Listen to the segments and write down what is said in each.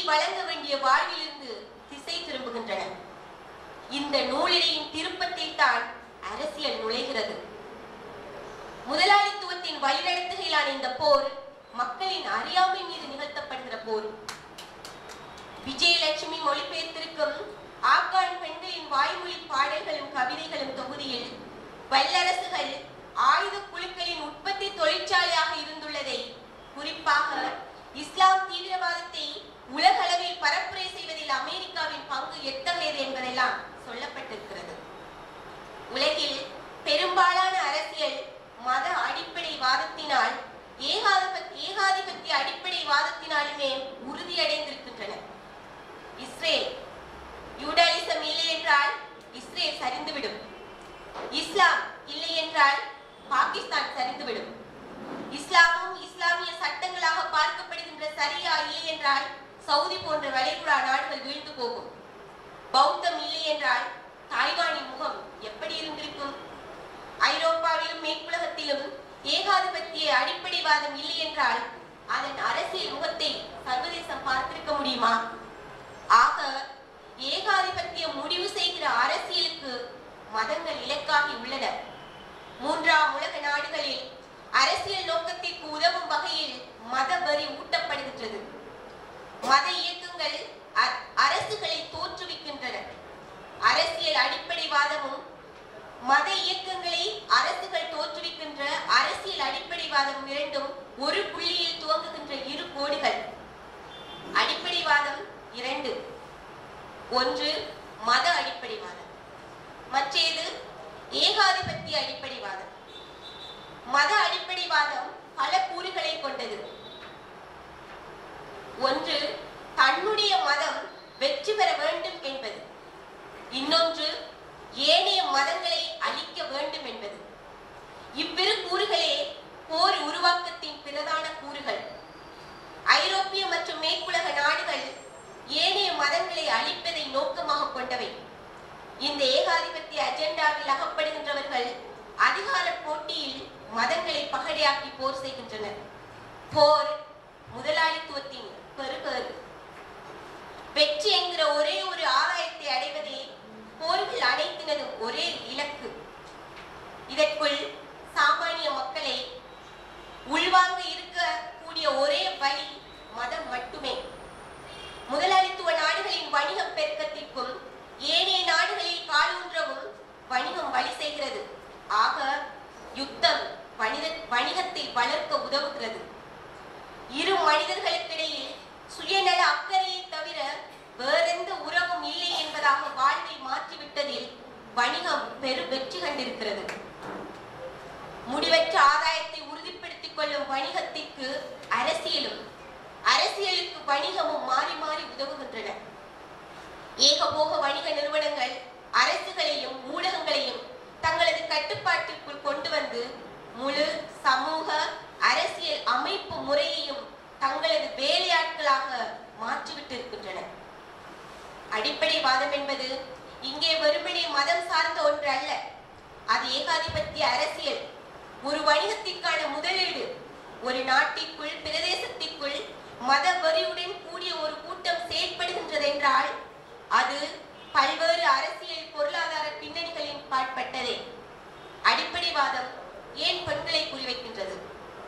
வழங்க வேண்டிய வாழ்விலிருந்து திசை திரும்புகின்றன இந்த நூலிழையின் திருப்பத்தில் தான் அரசியல் நுழைகிறது முதலாளித்துவத்தின் வழிநடத்துகையிலான இந்த போர் மக்களின் அறியாமை மீது நிகழ்த்தப்படுகிற போர் விஜயலட்சுமி மொழிபெயர்த்திருக்கும் ஆப்கான் பெண்களின் வாய்மொழி பாடல்களும் கவிதைகளும் தொகுதியில் வல்லரசுகள் ஆயுத குழுக்களின் உற்பத்தி தொழிற்சாலையாக இருந்துள்ளதை குறிப்பாக இஸ்லாம் தீவிரவாதத்தை உலகளவில் பரப்புரை செய்வதில் அமெரிக்காவின் பங்கு எத்தகையது என்பதெல்லாம் சொல்லப்பட்டிருக்கிறது உலகில் பெரும்பாலான அரசியல் மத அடிப்படை வாதத்தினால் ஏகாதிபத் ஏகாதிபத்திய அடிப்படை வாதத்தினாலுமே உறுதியடைந்திருக்கின்றன இஸ்ரேல் யூடலிசம் இல்லை என்றால் இஸ்ரேல் சரிந்துவிடும் இஸ்லாம் இல்லை என்றால் பாகிஸ்தான் சரிந்துவிடும் இஸ்லாமும் இஸ்லாமிய சட்டங்களாக பார்க்கப்படுகின்ற சரியா இல்லை என்றால் சவுதி போன்ற வளைகுடா நாடுகள் வீழ்ந்து போகும் பௌத்தம் இல்லை என்றால் தாய்வானின் முகம் எப்படி இருந்திருக்கும் ஐரோப்பாவிலும் மேற்குலகத்திலும் ஏகாதிபத்திய அடிப்படைவாதம் இல்லை என்றால் அதன் அரசியல் முகத்தை சர்வதேசம் பார்த்திருக்க முடியுமா ஆக ஏகாதிபத்தியம் முடிவு செய்கிற அரசியலுக்கு மதங்கள் இலக்காகி உள்ளன மூன்றாம் உலக நாடுகளில் அரசியல் நோக்கத்திற்கு உதவும் வகையில் மத வரி ஊட்டப்படுகின்றது மத இயக்கங்கள் அ- அரசுகளை தோற்றுவிக்கின்றன அரசியல் அடிப்படைவாதமும் மத இயக்கங்களை அரசுகள் தோற்றுவிக்கின்ற அரசியல் அடிப்படைவாதம் இரண்டும் ஒரு புள்ளியில் துவங்குகின்ற இரு கோடுகள் அடிப்படைவாதம் இரண்டு ஒன்று மத அடிப்படைவாதம் மற்றது ஏகாதிபத்திய அடிப்படைவாதம் மத அடிப்படைவாதம் பல கூறுகளை கொண்டது ஒன்று தன்னுடைய மதம் வெற்றி பெற வேண்டும் என்பது இன்னொன்று ஏனைய மதங்களை அழிக்க வேண்டும் என்பது இவ்விரு கூறுகளே போர் உருவாக்கத்தின் பிரதான கூறுகள் ஐரோப்பிய மற்றும் மேற்குலக நாடுகள் ஏனைய மதங்களை அழிப்பதை நோக்கமாக கொண்டவை இந்த ஏகாதிபத்திய அஜெண்டாவில் அகப்படுகின்றவர்கள் அதிகார போட்டியில் மதங்களை பகடையாக்கி போர் செய்கின்றனர் போர் முதலாளித்துவத்தின் பெருகரு வெற்றி என்கிற ஒரே ஒரு ஆதாயத்தை அடைவதே போர்கள் அனைத்தினதும் ஒரே இலக்கு இதற்குள் சாமானிய மக்களை உள்வாங்க இருக்கக்கூடிய ஒரே வழி மதம் மட்டுமே முதலாளித்துவ நாடுகளின் வணிக பெருக்கத்திற்கும் ஏனைய நாடுகளில் காலூன்றவும் வணிகம் வழி செய்கிறது ஆக யுத்தம் வணிக வணிகத்தை வளர்க்க உதவுகிறது இரு மனிதர்களுக்கிடையில் சுயநல அக்கறையை தவிர வேறெந்த உறவும் இல்லை என்பதாக வாழ்வை மாற்றிவிட்டதில் வணிகம் பெரு வெற்றி கண்டிருக்கிறது முடிவற்ற ஆதாயத்தை உறுதிப்படுத்திக் கொள்ளும் வணிகத்திற்கு அரசியலும் அரசியலுக்கு வணிகமும் மாறி மாறி உதவுகின்றன ஏகபோக வணிக நிறுவனங்கள் அரசுகளையும் ஊடகங்களையும் தங்களது கட்டுப்பாட்டிற்குள் கொண்டு வந்து முழு சமூக அரசியல் அமைப்பு முறையையும் தங்களது வேலையாட்களாக மாற்றிவிட்டு இருக்கின்றன அடிப்படை வாதம் என்பது இங்கே வெறுமனே மதம் சார்ந்த ஒன்று அல்ல அது ஏகாதிபத்திய அரசியல் ஒரு வணிகத்திற்கான முதலீடு ஒரு நாட்டிற்குள் பிரதேசத்திற்குள் மத வரியுடன் கூடிய ஒரு கூட்டம் செயற்படுகின்றதென்றால் அது பல்வேறு அரசியல் பொருளாதார பின்னணிகளின் பாட்பட்டதே அடிப்படைவாதம் ஏன் பெண்களை குறிவைக்கின்றது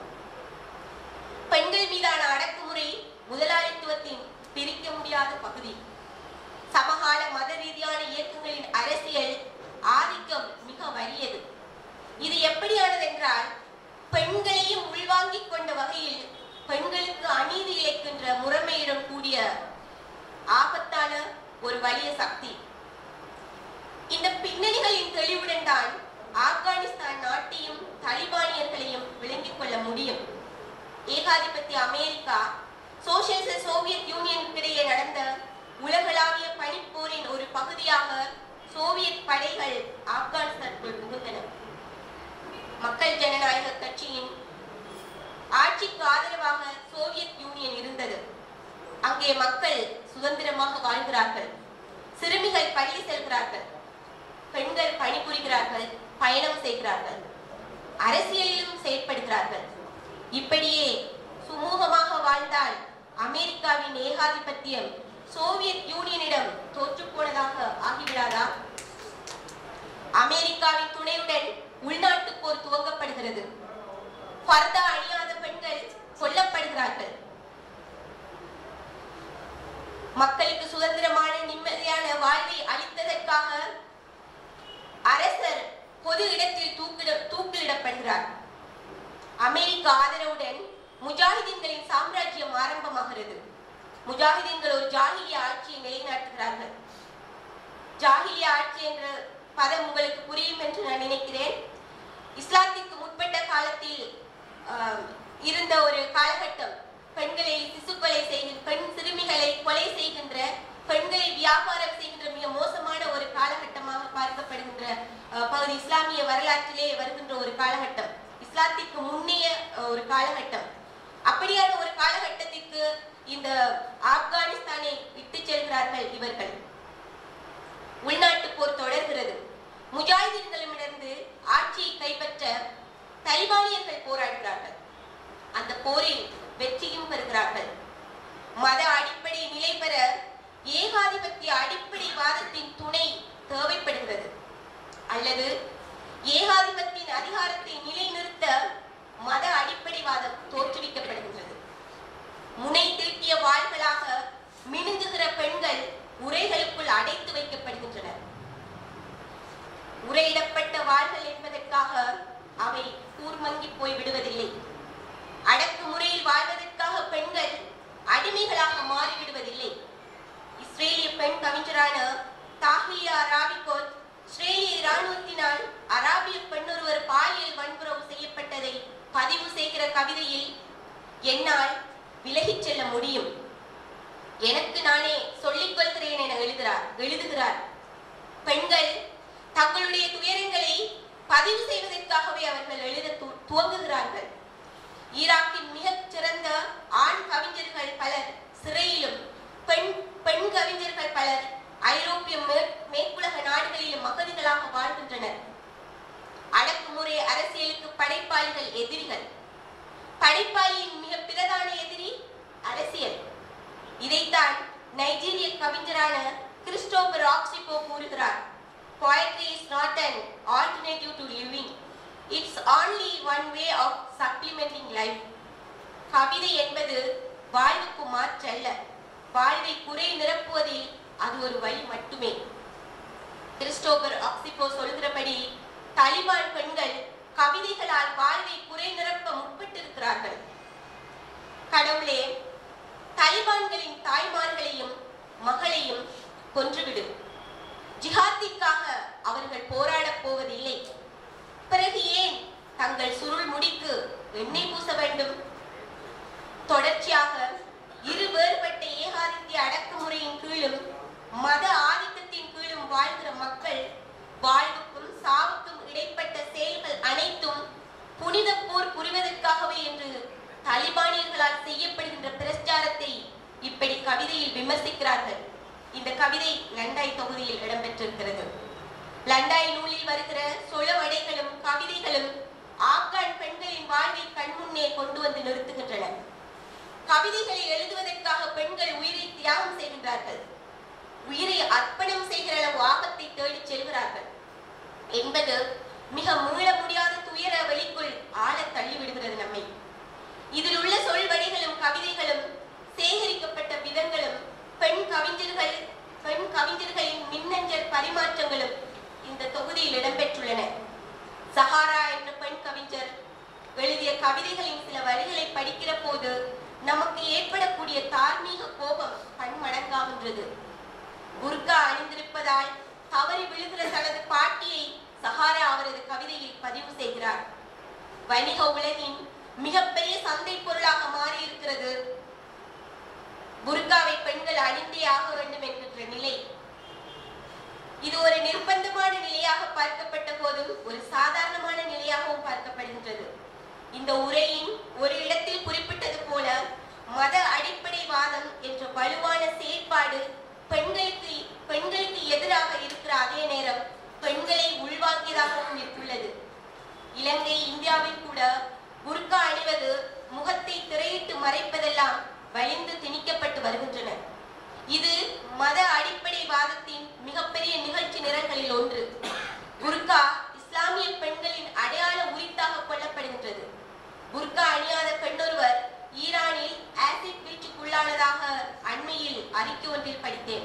பெண்கள் மீதான அடக்குமுறை முதலாளித்துவத்தின் பிரிக்க முடியாத பகுதி சமகால மத ரீதியான இயக்கங்களின் அரசியல் ஆதிக்கம் மிக வலியது இது எப்படியானது என்றால் பெண்களையும் உள்வாங்கிக் கொண்ட வகையில் பெண்களுக்கு அநீதி இழைக்கின்ற முறைமையுடன் கூடிய ஆபத்தான ஒரு வலிய சக்தி இந்த பின்னணிகளின் தெளிவுடன் தான் ஆப்கானிஸ்தான் நாட்டையும் தலிபானியர்களையும் விளங்கிக் கொள்ள முடியும் ஏகாதிபத்திய அமெரிக்கா சோசியலிச சோவியத் யூனியனுக்கு இடையே நடந்த உலகளாவிய பனிப்போரின் ஒரு பகுதியாக சோவியத் படைகள் ஆப்கானிஸ்தானுக்குள் புகுந்தன மக்கள் ஜனநாயக கட்சியின் ஆட்சிக்கு ஆதரவாக சோவியத் யூனியன் இருந்தது அங்கே மக்கள் சுதந்திரமாக வாழ்கிறார்கள் சிறுமிகள் பள்ளி செல்கிறார்கள் பெண்கள் பணிபுரிகிறார்கள் பயணம் செய்கிறார்கள் அரசியலிலும் செயற்படுகிறார்கள் இப்படியே சுமூகமாக வாழ்ந்தால் அமெரிக்காவின் ஏகாதிபத்தியம் சோவியத் யூனியனிடம் தோற்றுப் போனதாக ஆகிவிடாதா அமெரிக்காவின் துணையுடன் உள்நாட்டு போர் துவங்கப்படுகிறது பர்தா அணியாத பெண்கள் கொல்லப்படுகிறார்கள் மக்களுக்கு சுதந்திரமான நிம்மதியான வாழ்வை அளித்ததற்காக அரசர் பொது இடத்தில் தூக்கிட தூக்கிலிடப்படுகிறார் அமெரிக்க ஆதரவுடன் முஜாஹிதீன்களின் சாம்ராஜ்யம் ஆரம்பமாகிறது முஜாஹிதீன்கள் ஒரு ஜாகிலிய ஆட்சியை நிலைநாட்டுகிறார்கள் ஜாகிலிய ஆட்சி என்ற பதம் உங்களுக்கு புரியும் என்று நான் நினைக்கிறேன் இஸ்லாத்திற்கு முற்பட்ட காலத்தில் ஆஹ், இருந்த ஒரு காலகட்டம் பெண்களை சிசுக்கொலை செய்கின்ற பெண் சிறுமிகளை கொலை செய்கின்ற பெண்களை வியாபாரம் செய்கின்ற மிக மோசமான ஒரு காலகட்டமாக பார்க்கப்படுகின்ற ஆஹ், பகுதி இஸ்லாமிய வரலாற்றிலே வருகின்ற ஒரு காலகட்டம் இஸ்லாத்திற்கு முன்னைய ஆஹ், ஒரு காலகட்டம் அப்படியான ஒரு காலகட்டத்திற்கு இந்த ஆப்கானிஸ்தானை விட்டு செல்கிறார்கள் இவர்கள் உள்நாட்டு போர் தொடர்கிறது முஜாஹிதீன்களிடமிருந்து ஆட்சியை கைப்பற்ற தைவானியர்கள் போராடுகிறார்கள் அந்த போரில் வெற்றியும் பெறுகிறார்கள் மத அடிப்படை நிலை பெற ஏகாதிபத்திய அடிப்படை வாதத்தின் துணை தேவைப்படுகிறது அல்லது ஏகாதிபத்தின் அதிகாரத்தை நிலைநிறுத்த மத அடிப்படை வாதம் தோற்றுவிக்கப்படுகின்றது முனை தீட்டிய வாள்களாக மினுங்குகிற பெண்கள் உரைகளுக்குள் அடைத்து வைக்கப்படுகின்றனர் உரையிடப்பட்ட வாள்கள் என்பதற்காக அவை கூர்மங்கி போய் விடுவதில்லை அடக்குமுறையில் வாழ்வதற்காக பெண்கள் அடிமைகளாக மாறிவிடுவதில்லை இஸ்ரேலிய பெண் கவிஞரான தாஹியா ராவிகோத் இஸ்ரேலிய இராணுவத்தினால் அராபிய பெண்ணொருவர் பாலியல் வன்புறவு செய்யப்பட்டதை பதிவு செய்கிற கவிதையில் என்னால் விலகிச் செல்ல முடியும் எனக்கு நானே சொல்லிக் கொள்கிறேன் என எழுதுகிறார் எழுதுகிறார் பெண்கள் தங்களுடைய துயரங்களை பதிவு செய்வதற்காகவே அவர்கள் எழுத து- துவங்குகிறார்கள் ஈராக்கின் மிகச் சிறந்த ஆண் கவிஞர்கள் பலர் சிறையிலும் பெண் பெண் கவிஞர்கள் பலர் ஐரோப்பிய மே- மேற்குலக நாடுகளிலும் அகதிகளாக வாழ்கின்றனர் அடக்குமுறை அரசியலுக்கு படைப்பாளிகள் எதிரிகள் படைப்பாளியின் மிக பிரதான எதிரி அரசியல் இதைத்தான் நைஜீரிய கவிஞரான கிறிஸ்டோபர் ஆக்சிபோ கூறுகிறார் poetry is not an alternative to living it's only one way of supplementing life கவிதை என்பது வாழ்வுக்கு மாற்றல்ல வாழ்வை குறை நிரப்புவதில் அது ஒரு வழி மட்டுமே கிறிஸ்டோபர் ஆக்சிபோ சொல்கிறபடி தலிபான் பெண்கள் கவிதைகளால் வாழ்வை குறை நிரப்ப முற்பட்டிருக்கிறார்கள் கடவுளே தலிபான்களின் தாய்மார்களையும் மகளையும் கொன்றுவிடு ஜிஹாத்திற்காக அவர்கள் போராடப் போவதில்லை பிறகு ஏன் தங்கள் சுருள் முடிக்கு எண்ணெய் பூச வேண்டும் தொடர்ச்சியாக இரு வேறுபட்ட ஏகாதித்ய அடக்குமுறையின் கீழும் மத ஆதிக்கத்தின் கீழும் வாழ்கிற மக்கள் வாழ்வுக்கும் சாவுக்கும் இடைப்பட்ட செயல்கள் அனைத்தும் புனித போர் புரிவதற்காகவே என்று தலிபானியர்களால் செய்யப்படுகின்ற பிரச்சாரத்தை இப்படி கவிதையில் விமர்சிக்கிறார்கள் இந்த கவிதை லண்டாய் தொகுதியில் இடம்பெற்றிருக்கிறது லண்டாய் நூலில் வருகிற சொலவடைகளும் கவிதைகளும் ஆப்கான் பெண்களின் வாழ்வை கண்முன்னே கொண்டு வந்து நிறுத்துகின்றன கவிதைகளை எழுதுவதற்காக பெண்கள் உயிரை தியாகம் செய்கின்றார்கள் உயிரை அர்ப்பணம் செய்கிற அளவு ஆபத்தை தேடிச் செல்கிறார்கள் என்பது மிக மீள முடியாத துயர வெளிக்குள் ஆழ தள்ளிவிடுகிறது நம்மை இதில் உள்ள சொல்வடிகளும் கவிதைகளும் சேகரிக்கப்பட்ட விதங்களும் பெண் கவிஞர்கள் பெண் கவிஞர்களின் மின்னஞ்சல் பரிமாற்றங்களும் இந்த தொகுதியில் இடம்பெற்றுள்ளன சஹாரா என்ற பெண் கவிஞர் எழுதிய கவிதைகளின் சில வரிகளை படிக்கிற போது நமக்கு ஏற்படக்கூடிய தார்மீக கோபம் பன்மடங்காகின்றது புர்கா அணிந்திருப்பதால் தவறி விழுகிற தனது பாட்டியை சஹாரா அவரது கவிதையில் பதிவு செய்கிறார் வணிக உலகின் மிகப்பெரிய சந்தை பொருளாக மாறி இருக்கிறது புர்காவை பெண்கள் அணிந்தே ஆக வேண்டும் என்கின்ற நிலை இது ஒரு நிர்பந்தமான நிலையாக பார்க்கப்பட்ட போதும் ஒரு சாதாரணமான நிலையாகவும் பார்க்கப்படுகின்றது இந்த உரையின் ஒரு இடத்தில் குறிப்பிட்டது போல மத அடிப்படை வாதம் என்ற வலுவான செயற்பாடு பெண்களுக்கு பெண்களுக்கு எதிராக இருக்கிற அதே நேரம் பெண்களை உள்வாங்கியதாகவும் இருக்குள்ளது இலங்கை இந்தியாவில் கூட புர்கா அணிவது முகத்தை திரையிட்டு மறைப்பதெல்லாம் வலிந்து திணிக்கப்பட்டு வருகின்றன இது மத அடிப்படைவாதத்தின் மிகப்பெரிய நிகழ்ச்சி நிறங்களில் ஒன்று புர்கா இஸ்லாமிய பெண்களின் அடையாள உரித்தாக கொள்ளப்படுகின்றது புர்கா அணியாத பெண்ணொருவர் ஈரானில் ஆசிட் வீச்சுக்குள்ளானதாக அண்மையில் அறிக்கை ஒன்றில் படித்தேன்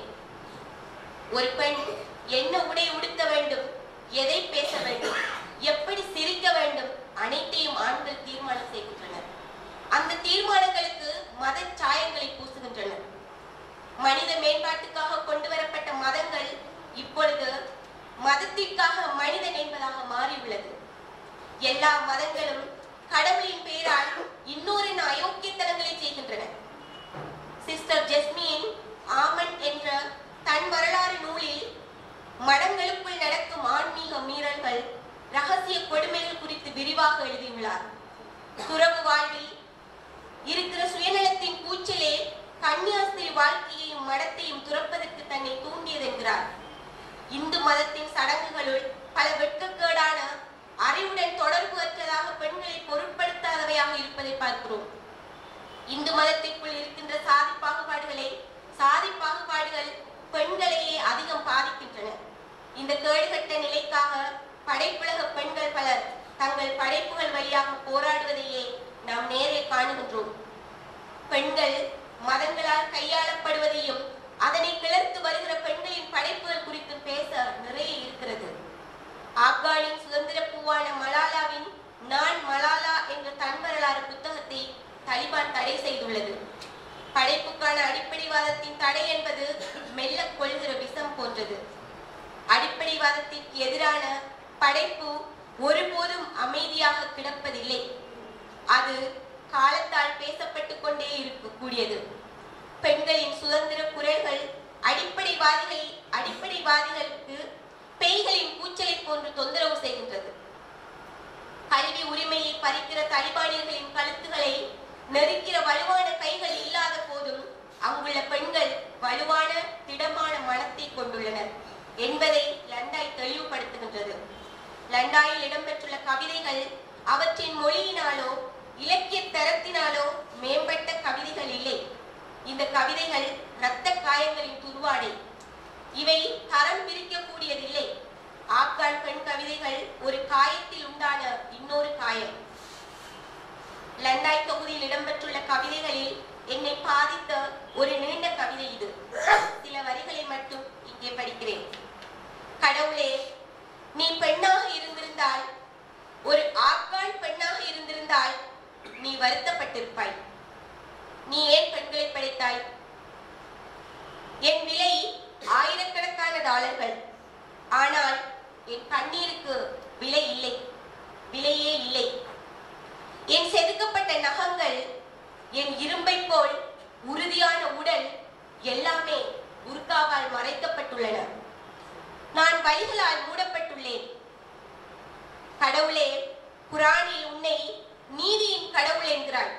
ஒரு பெண் என்ன உடை உடுத்த வேண்டும் எதை பேச வேண்டும் எப்படி சிரிக்க வேண்டும் அனைத்தையும் ஆண்கள் தீர்மானம் செய்கின்றனர் அந்த தீர்மானங்களுக்கு மத சாயங்களை பூசுகின்றனர் மனித மேம்பாட்டுக்காக கொண்டு வரப்பட்ட மதங்கள் இப்பொழுது மதத்திற்காக மனிதன் என்பதாக மாறியுள்ளது எல்லா மதங்களும் கடவுளின் பெயரால் இன்னொரு அயோக்கியத்தனங்களை செய்கின்றன சிஸ்டர் ஜெஸ்மின் ஆமன் என்ற தன் வரலாறு நூலில் மடங்களுக்குள் நடக்கும் ஆன்மீக மீறல்கள் ரகசிய கொடுமைகள் குறித்து விரிவாக எழுதியுள்ளார் துறவு வாழ்வில் இருக்கிற சுயநலத்தின் கூச்சலே கன்னியாஸ்திரி வாழ்க்கையையும் மடத்தையும் துறப்பதற்கு தன்னை தூண்டியது என்கிறார் இந்து மதத்தின் சடங்குகளுள் பல வெட்கக்கேடான அறிவுடன் தொடர்பு அற்றதாக பெண்களை பொருட்படுத்தாதவையாக இருப்பதை பார்க்கிறோம் இந்து மதத்திற்குள் இருக்கின்ற சாதி பாகுபாடுகளை சாதி பாகுபாடுகள் பெண்களையே அதிகம் பாதிக்கின்றன இந்த கேடுகட்ட நிலைக்காக படைப்புலக பெண்கள் பலர் தங்கள் படைப்புகள் வழியாக போராடுவதையே நாம் நேரே காணுகின்றோம் பெண்கள் மதங்களால் கையாளப்படுவதையும் அதனை கிளர்த்து வருகிற பெண்களின் படைப்புகள் குறித்து பேச நிறைய இருக்கிறது ஆப்கானின் சுதந்திர பூவான மலாலாவின் நான் மலாலா என்ற தன் வரலாறு புத்தகத்தை தலிபான் தடை செய்துள்ளது படைப்புக்கான அடிப்படைவாதத்தின் தடை என்பது மெல்ல கொள்கிற விஷம் போன்றது அடிப்படைவாதத்திற்கு எதிரான படைப்பு ஒருபோதும் அமைதியாக கிடப்பதில்லை அது காலத்தால் பேசப்பட்டு கொண்டே இருக்கக்கூடியது பெண்களின் சுதந்திர குரல்கள் அடிப்படைவாதிகள் அடிப்படைவாதிகளுக்கு பேய்களின் கூச்சலை போன்று தொந்தரவு செய்கின்றது கல்வி உரிமையை பறிக்கிற தலிபானியர்களின் கழுத்துகளை நெருக்கிற வலுவான கைகள் இல்லாத போதும் அங்குள்ள பெண்கள் வலுவான திடமான மனத்தை கொண்டுள்ளனர் என்பதை லண்டாய் தெளிவுபடுத்துகின்றது லண்டாயில் இடம்பெற்றுள்ள கவிதைகள் அவற்றின் மொழியினாலோ இலக்கிய தரத்தினாலோ மேம்பட்ட கவிதைகள் இல்லை இந்த கவிதைகள் இரத்த காயங்களின் துருவாடை இவை தரம் பிரிக்கக்கூடியதில்லை ஆப்கான் பெண் கவிதைகள் ஒரு காயத்தில் உண்டான இன்னொரு காயம் லண்டாய் தொகுதியில் இடம்பெற்றுள்ள கவிதைகளில் என்னை பாதித்த ஒரு நீண்ட கவிதை இது சில வரிகளை மட்டும் இங்கே படிக்கிறேன் கடவுளே நீ பெண்ணாக இருந்திருந்தால் ஒரு ஆப்கான் பெண்ணாக இருந்திருந்தால் நீ வருத்தப்பட்டிருப்பாய் நீ ஏன் பெண்களை படைத்தாய் என் விலை ஆயிரக்கணக்கான டாலர்கள் ஆனால் என் கண்ணீருக்கு விலை இல்லை விலையே இல்லை என் செதுக்கப்பட்ட நகங்கள் என் இரும்பை போல் உறுதியான உடல் எல்லாமே உர்காவால் மறைக்கப்பட்டுள்ளன நான் வழிகளால் மூடப்பட்டுள்ளேன் கடவுளே குரானில் உன்னை நீதியின் கடவுள் என்கிறாய்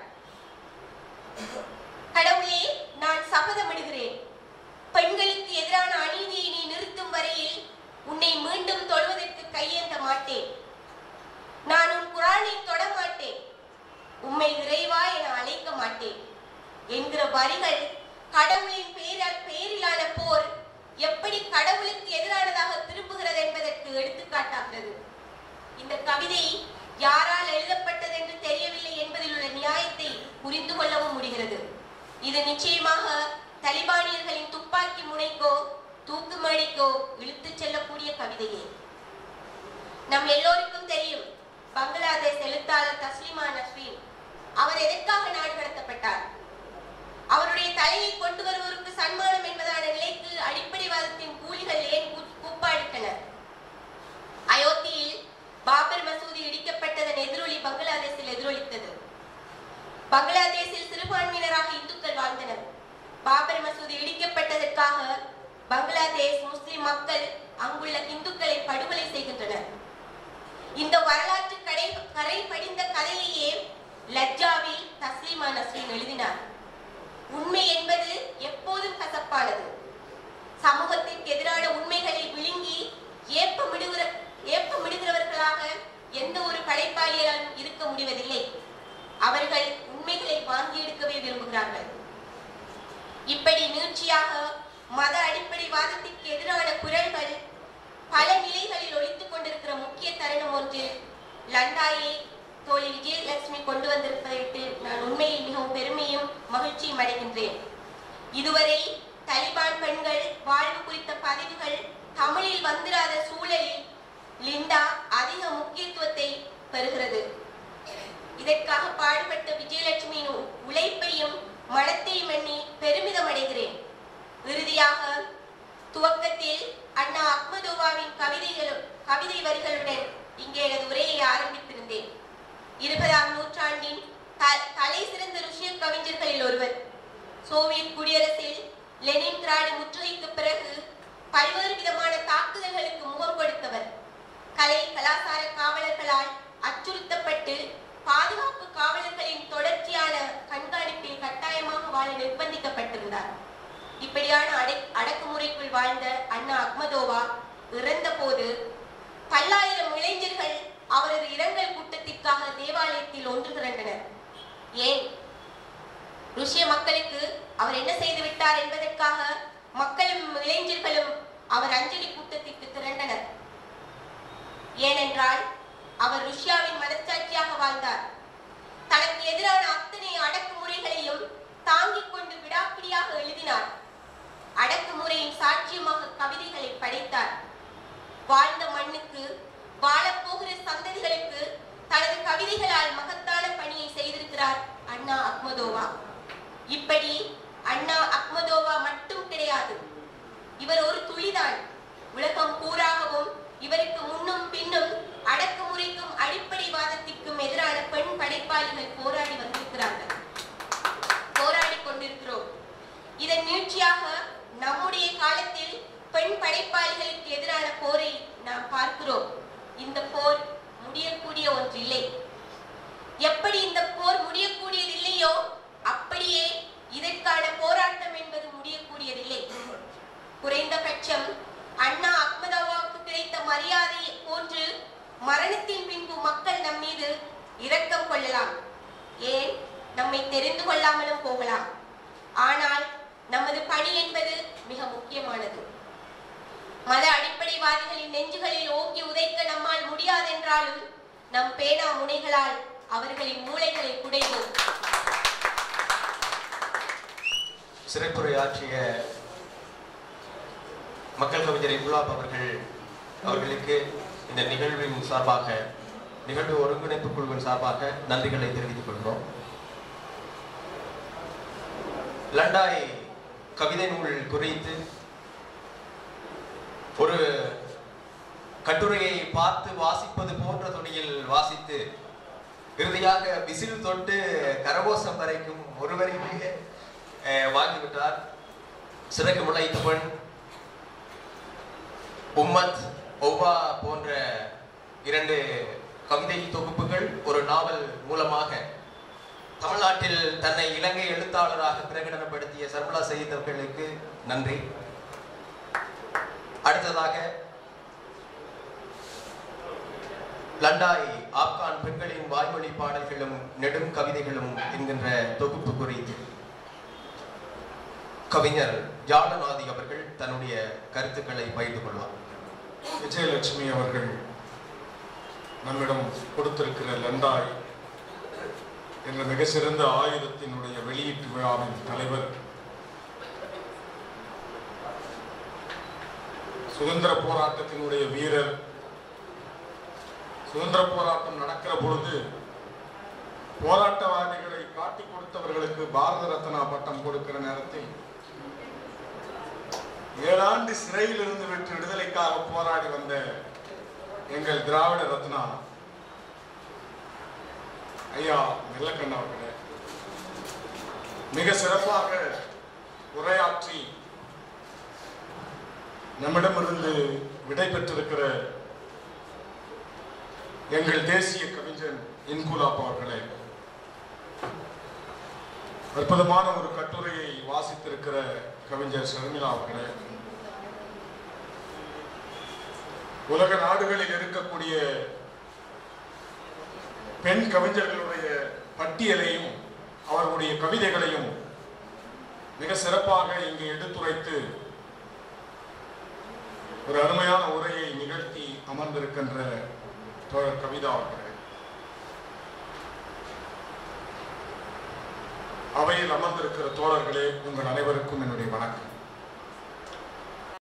கடவுளே நான் சபதமிடுகிறேன் பெண்களுக்கு எதிரான அநீதியை நீ நிறுத்தும் வரையில் உன்னை மீண்டும் தொழுவதற்கு கையேந்த மாட்டேன் நான் உன் குரானை தொட மாட்டேன் உம்மை இறைவா என அழைக்க மாட்டேன் என்கிற வரிகள் கடவுளின் பேரால் பேரிலான போர் எப்படி கடவுளுக்கு எதிரானதாக திரும்புகிறது என்பதற்கு எடுத்துக்காட்டாகிறது இந்த கவிதை யாரால் எழுதப்பட்டது என்று தெரியவில்லை என்பதில் உள்ள நியாயத்தை புரிந்து கொள்ளவும் முடிகிறது இது நிச்சயமாக தலிபானியர்களின் துப்பாக்கி முனைக்கோ தூக்கு மேடைக்கோ இழுத்துச் செல்லக்கூடிய கவிதையே நம் எல்லோருக்கும் தெரியும் பங்களாதேஷ் எழுத்தாளர் தஸ்லிமா நஸ்ரீன் அவர் எதற்காக நாடு கடத்தப்பட்டார் அவருடைய தலையை கொண்டு வருவோருக்கு சன்மானம் என்பதான நிலைக்கு அடிப்படைவாதத்தின் கூலிகள் ஏன் கூ- கூப்பாடிட்டனர் அயோத்தியில் பாபர் மசூதி இடிக்கப்பட்டதன் எதிரொலி பங்களாதேஷில் எதிரொலித்தது பங்களாதேஷில் சிறுபான்மையினராக இந்துக்கள் வாழ்ந்தனர் பாபர் மசூதி இடிக்கப்பட்டதற்காக பங்களாதேஷ் முஸ்லிம் மக்கள் அங்குள்ள இந்துக்களை படுகொலை செய்கின்றனர் இந்த வரலாற்று கடை கரை படிந்த கதையையே லஜ்ஜாவில் தஸ்லீமா நஸ்ரீன் எழுதினார் உண்மை என்பது எப்போதும் கசப்பானது சமூகத்திற்கு எதிரான உண்மைகளை விழுங்கி ஏப்பமிடுகிற ஏப்பமிடுகிறவர்களாக எந்த ஒரு படைப்பாளியாலும் இருக்க முடிவதில்லை அவர்கள் உண்மைகளை வாங்கி எடுக்கவே விரும்புகிறார்கள் நீட்சியாக மத அடிப்படைவாதத்திற்கு எதிரான குரல்கள் பல நிலைகளில் ஒலித்துக் கொண்டிருக்கிற முக்கிய தருணம் ஒன்று லண்டாயை தோழி விஜயலட்சுமி கொண்டு வந்திருப்பதற்கு நான் உண்மையில் மிகவும் பெருமையும் மகிழ்ச்சியும் அடைகின்றேன் இதுவரை தலிபான் பெண்கள் வாழ்வு குறித்த பதிவுகள் தமிழில் வந்திராத சூழலில் லிண்டா அதிக முக்கியத்துவத்தை பெறுகிறது இதற்காக பாடுபட்ட விஜயலட்சுமியின் உ- உழைப்பையும் மனத்தையும் எண்ணி பெருமிதம் அடைகிறேன் இறுதியாக துவக்கத்தில் அண்ணா அஹ்மதோவாவின் கவிதைகளும் கவிதை வரிகளுடன் இங்கே எனது உரையை ஆரம்பித்திருந்தேன் இருபதாம் நூற்றாண்டின் த- தலை சிறந்த ருஷ்ய கவிஞர்களில் ஒருவர் சோவியத் குடியரசில் லெனின்கிராடு முற்றுகைக்கு பிறகு பல்வேறு விதமான தாக்குதல்களுக்கு முகம் கொடுத்தவர் கலை கலாசார காவலர்களால் அச்சுறுத்தப்பட்டு பாதுகாப்பு காவலர்களின் தொடர்ச்சியான கண்காணிப்பில் கட்டாயமாக வாழ நிர்பந்திக்கப்பட்டிருந்தார் இப்படியான அடை அடக்குமுறைக்குள் வாழ்ந்த அண்ணா அஹ்மதோவா இறந்த போது பல்லாயிரம் இளைஞர்கள் அவரது இரங்கல் கூட்டத்திற்காக தேவாலயத்தில் ஒன்று திரண்டனர் ஏன் ருஷ்ய மக்களுக்கு அவர் என்ன செய்து விட்டார் என்பதற்காக மக்களும் இளைஞர்களும் அவர் அஞ்சலி கூட்டத்திற்கு திரண்டனர் ஏனென்றால் அவர் ருஷ்யாவின் மனச்சாட்சியாக வாழ்ந்தார் தனக்கு எதிரான அத்தனை அடக்குமுறைகளையும் தாங்கிக் கொண்டு விடாப்பிடியாக எழுதினார் அடக்குமுறையின் சாட்சியமாக கவிதைகளை படைத்தார் வாழ்ந்த மண்ணுக்கு வாழப்போகிற சந்ததிகளுக்கு தனது கவிதைகளால் மகத்தான பணியை செய்திருக்கிறார் அண்ணா அஹ்மதோவா இப்படி அண்ணா அஹ்மதோவா மட்டும் கிடையாது இவர் ஒரு துளிதான் உலகம் பூராகவும் இவருக்கு முன்னும் பின்னும் அடக்குமுறைக்கும் அடிப்படைவாதத்திற்கும் எதிரான பெண் படைப்பாளிகள் போராடி வந்திருக்கிறார்கள் போராடி கொண்டிருக்கிறோம் இதன் நீட்சியாக நம்முடைய காலத்தில் பெண் படைப்பாளிகளுக்கு எதிரான போரை நாம் பார்க்கிறோம் இந்த போர் முடியக்கூடிய ஒன்றில்லை எப்படி இந்த போர் முடியக்கூடியது இல்லையோ அப்படியே இதற்கான போராட்டம் என்பது முடியக்கூடியதில்லை குறைந்தபட்சம் அண்ணா அஹ்மதாவாவுக்கு கிடைத்த மரியாதை போன்று மரணத்தின் பின்பு மக்கள் நம் மீது இரக்கம் கொள்ளலாம் ஏன் நம்மை தெரிந்து கொள்ளாமலும் போகலாம் ஆனால் நமது பணி என்பது மிக முக்கியமானது மத அடிப்படைவாதிகளின் நெஞ்சுகளில் ஓங்கி உதைக்க நம்மால் முடியாதென்றாலும் நம் பேனா முனைகளால் அவர்களின் மூளைகளை குடைவோம் சிறப்புரையாற்றிய மக்கள் கவிஞர் இன்குலாப் அவர்கள் அவர்களுக்கு இந்த நிகழ்வின் சார்பாக நிகழ்வு ஒருங்கிணைப்பு குழுவின் சார்பாக நன்றிகளை தெரிவித்துக் கொள்கிறோம் லண்டாய் கவிதை நூல் குறித்து ஒரு கட்டுரையை பார்த்து வாசிப்பது போன்ற துணியில் வாசித்து இறுதியாக விசில் தொட்டு கரகோசம் வரைக்கும் ஒருவரையே அஹ், வாங்கிவிட்டார் சிறகு முளைத்த பெண் உம்மத் ஒவ்வா போன்ற இரண்டு கவிதை தொகுப்புகள் ஒரு நாவல் மூலமாக தமிழ்நாட்டில் தன்னை இலங்கை எழுத்தாளராக பிரகடனப்படுத்திய சர்மலா சயீத் அவர்களுக்கு நன்றி அடுத்ததாக லண்டாய் ஆப்கான் பெண்களின் வாய்மொழி பாடல்களும் நெடும் கவிதைகளும் என்கின்ற தொகுப்பு குறித்து கவிஞர் ஜாலநாதி அவர்கள் தன்னுடைய கருத்துக்களை பகிர்ந்து கொள்வார் விஜயலட்சுமி அவர்கள் நம்மிடம் கொடுத்திருக்கிற லண்டாய் என்ற மிக சிறந்த ஆயுதத்தினுடைய வெளியீட்டு விழாவின் தலைவர் சுதந்திர போராட்டத்தினுடைய வீரர் சுதந்திர போராட்டம் நடக்கிற பொழுது போராட்டவாதிகளை காட்டிக் கொடுத்தவர்களுக்கு பாரத ரத்னா பட்டம் கொடுக்கிற நேரத்தில் ஏழாண்டு சிறையில் இருந்து விட்டு விடுதலைக்காக போராடி வந்த எங்கள் திராவிட ரத்னா ஐயா நெல்லக்கண்ணா அவர்களே மிக சிறப்பாக உரையாற்றி நம்மிடமிருந்து விடை பெற்றிருக்கிற எங்கள் தேசிய கவிஞன் இன்குலாப் அவர்களே அற்புதமான ஒரு கட்டுரையை வாசித்திருக்கிற கவிஞர் ஷர்மிளா அவர்களே உலக நாடுகளில் இருக்கக்கூடிய பெண் கவிஞர்களுடைய பட்டியலையும் அவர்களுடைய கவிதைகளையும் மிக சிறப்பாக இங்கே எடுத்துரைத்து ஒரு அருமையான உரையை நிகழ்த்தி அமர்ந்திருக்கின்ற தோழர் கவிதா அவர்களே அவையில் அமர்ந்திருக்கிற தோழர்களே உங்கள் அனைவருக்கும் என்னுடைய வணக்கம்